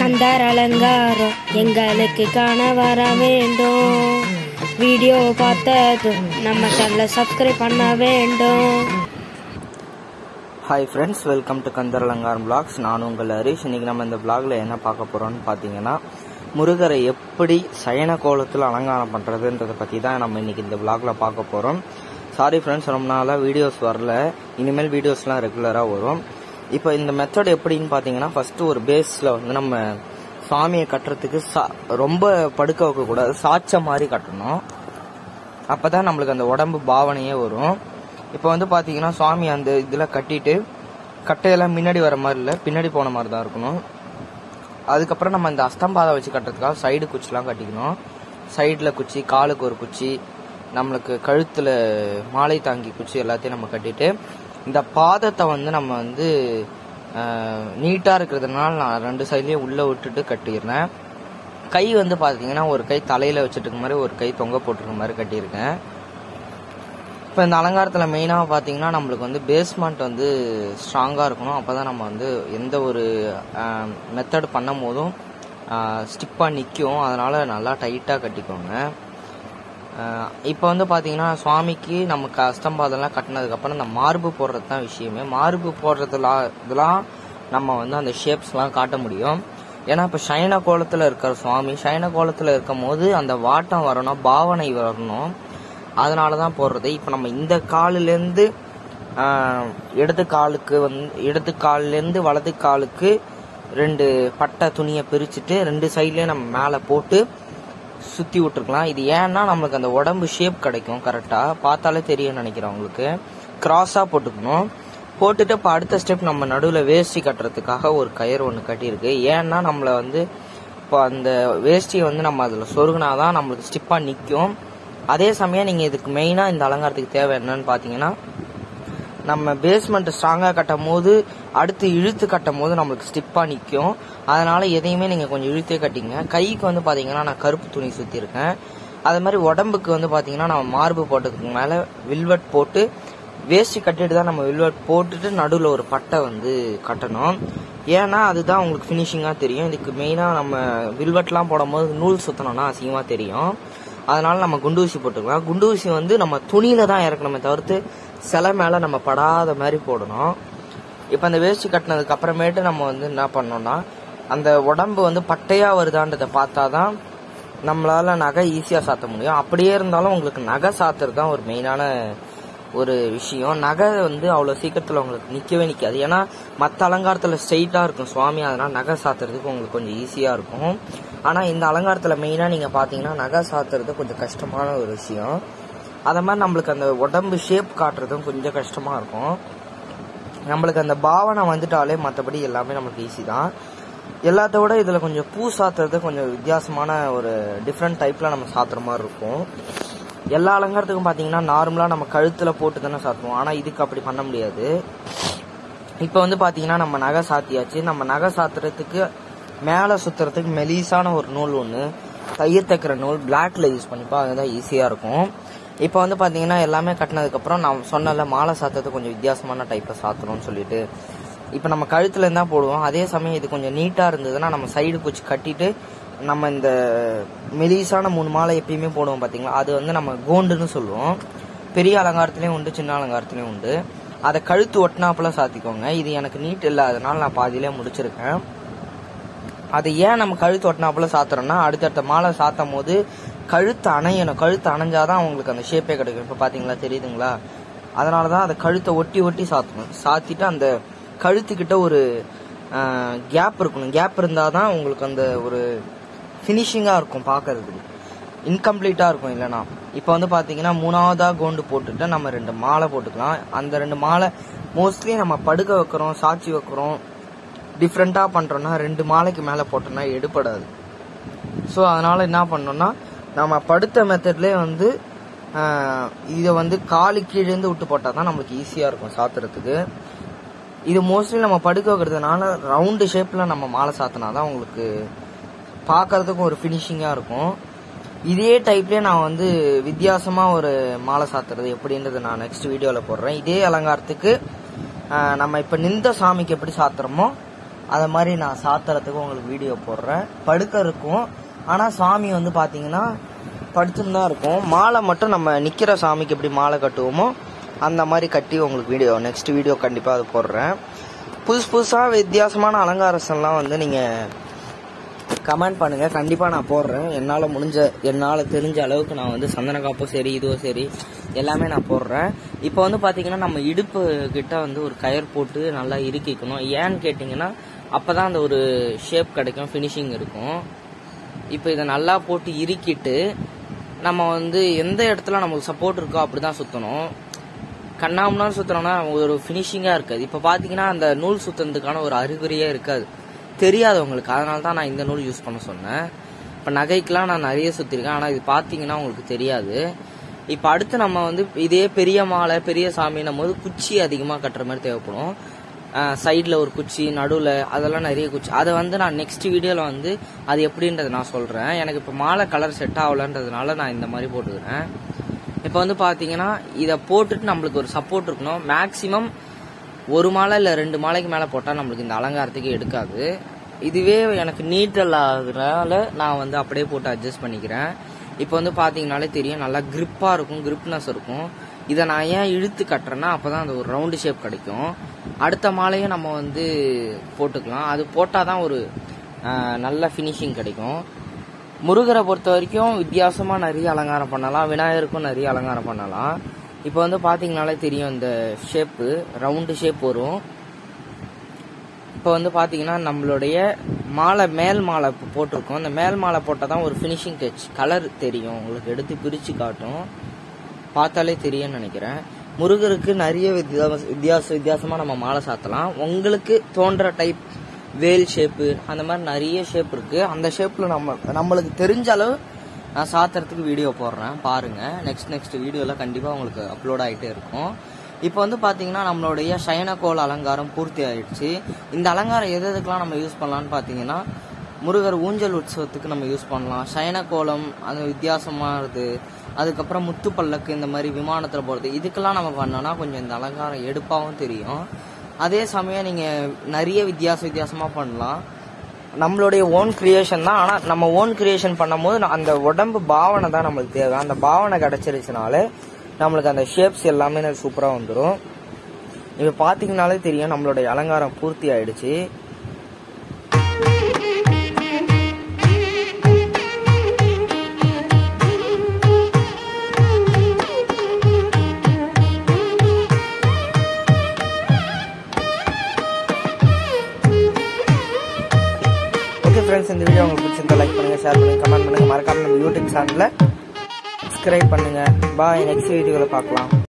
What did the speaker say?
கந்தார் அலங்காரம் எங்களுக்கு காண வர வேண்டும் வீடியோ பார்த்ததும் நம்ம சேனலை சப்ஸ்கிரைப் பண்ண வேண்டும் hi friends welcome to Kandar Alangaram blogs நான் உங்கள் ஹரிஷ் இன்னைக்கு நம்ம இந்த பிளாக்ல என்ன பார்க்க போறோம்னு பார்த்தீங்கன்னா முருகரை எப்படி சயன கோலத்தில் அலங்காரம் பண்ணுறதுன்றதை பற்றி தான் நம்ம இன்னைக்கு இந்த பிளாக்ல பார்க்க போகிறோம் சாரி ஃப்ரெண்ட்ஸ் ரொம்ப நாளாக வீடியோஸ் வரல இனிமேல் வீடியோஸ்லாம் ரெகுலராக வரும் இப்போ இந்த மெத்தட் எப்படின்னு பார்த்தீங்கன்னா ஃபர்ஸ்ட் ஒரு பேஸில் வந்து நம்ம சாமியை கட்டுறதுக்கு சா ரொம்ப படுக்க வைக்கக்கூடாது சாய்ச்ச மாதிரி கட்டணும் அப்பதான் நம்மளுக்கு அந்த உடம்பு பாவனையே வரும் இப்போ வந்து பாத்தீங்கன்னா சுவாமி அந்த இதுல கட்டிட்டு கட்டையெல்லாம் முன்னாடி வர மாதிரி இல்லை பின்னாடி போன மாதிரி தான் இருக்கணும் அதுக்கப்புறம் நம்ம இந்த அஸ்தம்பாதம் வச்சு கட்டுறதுக்காக சைடு குச்சிலாம் கட்டிக்கணும் சைடில் குச்சி காலுக்கு ஒரு குச்சி நம்மளுக்கு கழுத்தில் மாலை தாங்கி குச்சி எல்லாத்தையும் நம்ம கட்டிட்டு இந்த பாதத்தை வந்து நம்ம வந்து நீட்டாக இருக்கிறதுனால நான் ரெண்டு சைட்லேயும் உள்ளே விட்டுட்டு கட்டிடுறேன் கை வந்து பார்த்தீங்கன்னா ஒரு கை தலையில் வச்சுட்டு இருக்க மாதிரி ஒரு கை தொங்க போட்டிருக்க மாதிரி கட்டியிருக்கேன் இப்போ இந்த அலங்காரத்தில் மெயினாக பார்த்தீங்கன்னா நம்மளுக்கு வந்து பேஸ்மெண்ட் வந்து ஸ்ட்ராங்காக இருக்கணும் அப்போ தான் நம்ம வந்து எந்த ஒரு மெத்தட் பண்ணும் போதும் ஸ்டிப்பாக நிற்கும் அதனால் நல்லா டைட்டாக கட்டிக்கோங்க இப்போ வந்து பார்த்தீங்கன்னா சுவாமிக்கு நமக்கு அஸ்தம்பாதெல்லாம் கட்டினதுக்கப்புறம் இந்த மார்பு போடுறது தான் விஷயமே மார்பு போடுறதுல இதெல்லாம் நம்ம வந்து அந்த ஷேப்ஸ்லாம் காட்ட முடியும் ஏன்னா இப்போ சயன கோலத்தில் இருக்கிற சுவாமி சயன கோலத்தில் இருக்கும் போது அந்த வாட்டம் வரணும் பாவனை வரணும் அதனால தான் போடுறது இப்போ நம்ம இந்த காலிலேருந்து இடது காலுக்கு வந்து இடது கால்லேருந்து வலது காலுக்கு ரெண்டு பட்டை துணியை பிரிச்சுட்டு ரெண்டு சைட்லேயும் நம்ம மேலே போட்டு சுற்றி விட்டுருக்கலாம் இது ஏன்னா நம்மளுக்கு அந்த உடம்பு ஷேப் கிடைக்கும் கரெக்டாக பார்த்தாலே தெரியும் நினைக்கிறேன் உங்களுக்கு கிராஸாக போட்டுக்கணும் போட்டுட்டு இப்போ அடுத்த ஸ்டெப் நம்ம நடுவில் வேஷ்டி கட்டுறதுக்காக ஒரு கயிறு ஒன்று கட்டியிருக்கு ஏன்னா நம்மளை வந்து இப்போ அந்த வேஷ்டியை வந்து நம்ம அதில் சொருகினாதான் நம்மளுக்கு ஸ்டிப்பாக நிற்கும் அதே சமயம் நீங்கள் இதுக்கு மெயினாக இந்த அலங்காரத்துக்கு தேவை என்னன்னு பார்த்தீங்கன்னா நம்ம பேஸ்மெண்ட் ஸ்ட்ராங்காக கட்டும் போது அடுத்து இழுத்து கட்டும் போது நம்மளுக்கு ஸ்டிப்பாக நிற்கும் அதனால எதையுமே நீங்கள் கொஞ்சம் இழுத்தே கட்டிங்க கைக்கு வந்து பார்த்தீங்கன்னா நான் கருப்பு துணி சுற்றிருக்கேன் அது மாதிரி உடம்புக்கு வந்து பார்த்தீங்கன்னா நம்ம மார்பு போட்டதுக்கு மேலே வில்வெட் போட்டு வேஷ்டி கட்டிட்டு தான் நம்ம வில்வெட் போட்டுட்டு நடுவில் ஒரு பட்டை வந்து கட்டணும் ஏன்னா அதுதான் உங்களுக்கு ஃபினிஷிங்காக தெரியும் இதுக்கு மெயினாக நம்ம வில்வெட்லாம் போடும்போது நூல் சுற்றணும்னா அசிங்கமாக தெரியும் அதனால நம்ம குண்டு ஊசி போட்டுக்கலாம் குண்டு ஊசி வந்து நம்ம துணியில தான் இறக்கணுமே தவிர்த்து சிலை மேல நம்ம படாத மாதிரி போடணும் இப்போ அந்த வேஷ்டி கட்டினதுக்கு அப்புறமேட்டு நம்ம வந்து என்ன பண்ணோம்னா அந்த உடம்பு வந்து பட்டையா வருதான்றதை பார்த்தாதான் நம்மளால நகை ஈஸியா சாத்த முடியும் அப்படியே இருந்தாலும் உங்களுக்கு நகை சாத்துறது தான் ஒரு மெயினான ஒரு விஷயம் நகை வந்து அவ்வளோ சீக்கிரத்தில் உங்களுக்கு நிற்கவே நிற்காது ஏன்னா மற்ற அலங்காரத்தில் ஸ்ட்ரெயிட்டாக இருக்கும் சுவாமி அதனால் நகை சாத்துறதுக்கு உங்களுக்கு கொஞ்சம் ஈஸியாக இருக்கும் ஆனால் இந்த அலங்காரத்தில் மெயினாக நீங்கள் பார்த்தீங்கன்னா நகை சாத்துறது கொஞ்சம் கஷ்டமான ஒரு விஷயம் அதை மாதிரி நம்மளுக்கு அந்த உடம்பு ஷேப் காட்டுறதும் கொஞ்சம் கஷ்டமாக இருக்கும் நம்மளுக்கு அந்த பாவனை வந்துட்டாலே மற்றபடி எல்லாமே நம்மளுக்கு ஈஸி தான் எல்லாத்த விட இதில் கொஞ்சம் பூ சாத்துறது கொஞ்சம் வித்தியாசமான ஒரு டிஃப்ரெண்ட் டைப்பில் நம்ம சாத்துற மாதிரி இருக்கும் எல்லா அலங்காரத்துக்கும் பார்த்தீங்கன்னா நார்மலாக நம்ம கழுத்தில் போட்டு தானே சாத்துவோம் ஆனால் இதுக்கு அப்படி பண்ண முடியாது இப்போ வந்து பார்த்தீங்கன்னா நம்ம நகை சாத்தியாச்சு நம்ம நகை சாத்துறதுக்கு மேலே சுற்றுறதுக்கு மெலிசான ஒரு நூல் ஒன்று தையர் தைக்கிற நூல் பிளாக்ல யூஸ் பண்ணிப்போம் அதுதான் ஈஸியாக இருக்கும் இப்போ வந்து பார்த்தீங்கன்னா எல்லாமே கட்டினதுக்கப்புறம் நான் சொன்னல மாலை சாத்துறது கொஞ்சம் வித்தியாசமான டைப்பில் சாத்துறோம்னு சொல்லிட்டு இப்போ நம்ம கழுத்துல இருந்தா போடுவோம் அதே சமயம் இது கொஞ்சம் நீட்டாக இருந்ததுன்னா நம்ம சைடு குச்சி கட்டிட்டு நம்ம இந்த மெலிசான மூணு மாலை எப்பயுமே போடுவோம் பார்த்தீங்களா அது வந்து நம்ம கோண்டுன்னு சொல்லுவோம் பெரிய அலங்காரத்துலேயும் உண்டு சின்ன அலங்காரத்துலேயும் உண்டு அதை கழுத்து ஒட்டினாப்புல சாத்திக்கோங்க இது எனக்கு நீட் இல்லை அதனால நான் பாதியிலே முடிச்சிருக்கேன் அது ஏன் நம்ம கழுத்து ஒட்டினாப்புல சாத்துறோம்னா அடுத்தடுத்த மாலை சாத்தும் போது கழுத்து அணையணும் கழுத்து அணைஞ்சாதான் உங்களுக்கு அந்த ஷேப்பே கிடைக்கும் இப்போ பார்த்தீங்களா தெரியுதுங்களா அதனால தான் அதை கழுத்தை ஒட்டி ஒட்டி சாத்தணும் சாத்திட்டு அந்த கழுத்துக்கிட்ட ஒரு கேப் இருக்கணும் கேப் இருந்தால் தான் உங்களுக்கு அந்த ஒரு ஃபினிஷிங்காக இருக்கும் பார்க்கறதுக்கு இன்கம்ப்ளீட்டாக இருக்கும் இல்லைனா இப்போ வந்து பார்த்தீங்கன்னா மூணாவதாக கோண்டு போட்டுட்டு நம்ம ரெண்டு மாலை போட்டுக்கலாம் அந்த ரெண்டு மாலை மோஸ்ட்லி நம்ம படுக்க வைக்கிறோம் சாட்சி வைக்கிறோம் டிஃப்ரெண்ட்டாக பண்ணுறோன்னா ரெண்டு மாலைக்கு மேலே போட்டோம்னா எடுப்படாது ஸோ அதனால் என்ன பண்ணோம்னா நம்ம படுத்த மெத்தட்லேயே வந்து இதை வந்து காலு கீழேருந்து விட்டு போட்டால் தான் நம்மளுக்கு ஈஸியாக இருக்கும் சாத்துறதுக்கு இது மோஸ்ட்லி நம்ம படுக்க வைக்கிறதுனால ரவுண்டு ஷேப்பில் நம்ம மாலை சாத்தினா தான் உங்களுக்கு பார்க்கறதுக்கும் ஒரு ஃபினிஷிங்காக இருக்கும் இதே டைப்லேயே நான் வந்து வித்தியாசமாக ஒரு மாலை சாத்துறது எப்படின்றது நான் நெக்ஸ்ட் வீடியோவில் போடுறேன் இதே அலங்காரத்துக்கு ஆஹ், நம்ம இப்போ நின்ற சாமிக்கு எப்படி சாத்துறோமோ அதை மாதிரி நான் சாத்துறதுக்கு உங்களுக்கு வீடியோ போடுறேன் படுக்க இருக்கும் ஆனால் சாமி வந்து பார்த்தீங்கன்னா படுத்துன்னு தான் இருக்கும் மாலை மட்டும் நம்ம நிற்கிற சாமிக்கு எப்படி மாலை கட்டுவோமோ அந்த மாதிரி கட்டி உங்களுக்கு வீடியோ நெக்ஸ்ட் வீடியோ கண்டிப்பாக அது போடுறேன் புதுசு புதுசாக வித்தியாசமான அலங்காரசம்லாம் வந்து நீங்கள் கமெண்ட் பண்ணுங்க கண்டிப்பாக நான் போடுறேன் என்னால் முடிஞ்ச என்னால் தெரிஞ்ச அளவுக்கு நான் வந்து சந்தன காப்பும் சரி இதுவும் சரி எல்லாமே நான் போடுறேன் இப்போ வந்து பார்த்தீங்கன்னா நம்ம இடுப்பு கிட்ட வந்து ஒரு கயர் போட்டு நல்லா இறுக்கிக்கணும் ஏன்னு கேட்டிங்கன்னா அப்போ தான் அந்த ஒரு ஷேப் கிடைக்கும் ஃபினிஷிங் இருக்கும் இப்போ இதை நல்லா போட்டு இறுக்கிட்டு நம்ம வந்து எந்த இடத்துல நமக்கு சப்போர்ட் இருக்கோ அப்படி தான் சுற்றணும் கண்ணாமனான்னு சுற்றுறோம்னா ஒரு ஃபினிஷிங்காக இருக்காது இப்போ பார்த்தீங்கன்னா அந்த நூல் சுற்றுறதுக்கான ஒரு அறிகுறியே இருக்காது தெரியாது உங்களுக்கு அதனால தான் நான் இந்த நூல் யூஸ் பண்ண சொன்னேன் இப்போ நகைக்கெலாம் நான் நிறைய சுற்றிருக்கேன் ஆனால் இது பார்த்தீங்கன்னா உங்களுக்கு தெரியாது இப்போ அடுத்து நம்ம வந்து இதே பெரிய மாலை பெரிய சாமின்னும் போது குச்சி அதிகமாக கட்டுற மாதிரி தேவைப்படும் சைடில் ஒரு குச்சி நடுவில் அதெல்லாம் நிறைய குச்சி அதை வந்து நான் நெக்ஸ்ட் வீடியோவில் வந்து அது எப்படின்றத நான் சொல்கிறேன் எனக்கு இப்போ மாலை கலர் செட் ஆகலன்றதுனால நான் இந்த மாதிரி போட்டுக்கிறேன் இப்போ வந்து பார்த்தீங்கன்னா இதை போட்டுட்டு நம்மளுக்கு ஒரு சப்போர்ட் இருக்கணும் மேக்ஸிமம் ஒரு மாலை இல்லை ரெண்டு மாலைக்கு மேலே போட்டால் நம்மளுக்கு இந்த அலங்காரத்துக்கு எடுக்காது இதுவே எனக்கு நீட்டல் ஆகுறதுனால நான் வந்து அப்படியே போட்டு அட்ஜஸ்ட் பண்ணிக்கிறேன் இப்போ வந்து பார்த்தீங்கனாலே தெரியும் நல்லா கிரிப்பாக இருக்கும் கிரிப்னஸ் இருக்கும் இதை நான் ஏன் இழுத்து கட்டுறேன்னா அப்போ தான் அந்த ஒரு ரவுண்டு ஷேப் கிடைக்கும் அடுத்த மாலையும் நம்ம வந்து போட்டுக்கலாம் அது போட்டால் தான் ஒரு ஆஹ், நல்ல ஃபினிஷிங் கிடைக்கும் முருகரை பொறுத்த வரைக்கும் வித்தியாசமாக நிறைய அலங்காரம் பண்ணலாம் விநாயகருக்கும் நிறைய அலங்காரம் பண்ணலாம் இப்போ வந்து பார்த்தீங்கனாலே தெரியும் இந்த ஷேப்பு ரவுண்டு ஷேப் வரும் இப்போ வந்து பார்த்தீங்கன்னா நம்மளுடைய மாலை மேல் மாலை இப்போ போட்டிருக்கோம் இந்த மேல் மாலை போட்டால் தான் ஒரு ஃபினிஷிங் டச் கலர் தெரியும் உங்களுக்கு எடுத்து பிரித்து காட்டும் பார்த்தாலே தெரியும்னு நினைக்கிறேன் முருகருக்கு நிறைய வித்தியாச வித்தியாச வித்தியாசமாக நம்ம மாலை சாத்தலாம் உங்களுக்கு தோன்ற டைப் வேல் ஷேப்பு அந்த மாதிரி நிறைய ஷேப் இருக்கு அந்த ஷேப்பில் நம்ம நம்மளுக்கு தெரிஞ்ச அளவு நான் சாத்துறதுக்கு வீடியோ போடுறேன் பாருங்க நெக்ஸ்ட் நெக்ஸ்ட் வீடியோவில் கண்டிப்பாக உங்களுக்கு அப்லோட் ஆகிட்டே இருக்கும் இப்போ வந்து பார்த்தீங்கன்னா நம்மளுடைய சயனக்கோள் அலங்காரம் பூர்த்தி ஆயிடுச்சு இந்த அலங்காரம் எது எதுக்கெல்லாம் நம்ம யூஸ் பண்ணலாம்னு பார்த்தீங்கன்னா முருகர் ஊஞ்சல் உற்சவத்துக்கு நம்ம யூஸ் பண்ணலாம் சயனக்கோலம் அது வித்தியாசமானது அதுக்கப்புறம் முத்து பல்லக்கு இந்த மாதிரி விமானத்தில் போகிறது இதுக்கெல்லாம் நம்ம பண்ணோம்னா கொஞ்சம் இந்த அலங்காரம் எடுப்பாகவும் தெரியும் அதே சமயம் நீங்கள் நிறைய வித்தியாச வித்தியாசமாக பண்ணலாம் நம்மளுடைய ஓன் கிரியேஷன் தான் ஆனால் நம்ம ஓன் கிரியேஷன் பண்ணும்போது ந- அந்த உடம்பு பாவனை தான் நம்மளுக்கு தேவை அந்த பாவனை கிடச்சிருச்சுனாலே நம்மளுக்கு அந்த ஷேப்ஸ் எல்லாமே சூப்பராக வந்துடும் இப்போ பார்த்தீங்கனாலே தெரியும் நம்மளுடைய அலங்காரம் பூர்த்தி ஆயிடுச்சு ஓகே ஃப்ரெண்ட்ஸ் இந்த வீடியோ உங்களுக்கு பிடிச்சிருந்தா லைக் பண்ணுங்க ஷேர் பண்ணுங்க கமெண்ட் பண்ணுங்க மறக்காம நம்ம யூடியூப் சேனலில் சப்ஸ்கிரைப் பண்ணுங்க பாய் நெக்ஸ்ட் வீடியோவில் பார்க்கலாம்